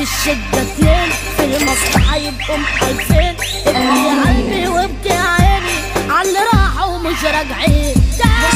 في الشدة اتنين في المصلحة يبقوا محلفين ابكي يا قلبي وابكي يا عيني عاللي راحوا ومش راجعين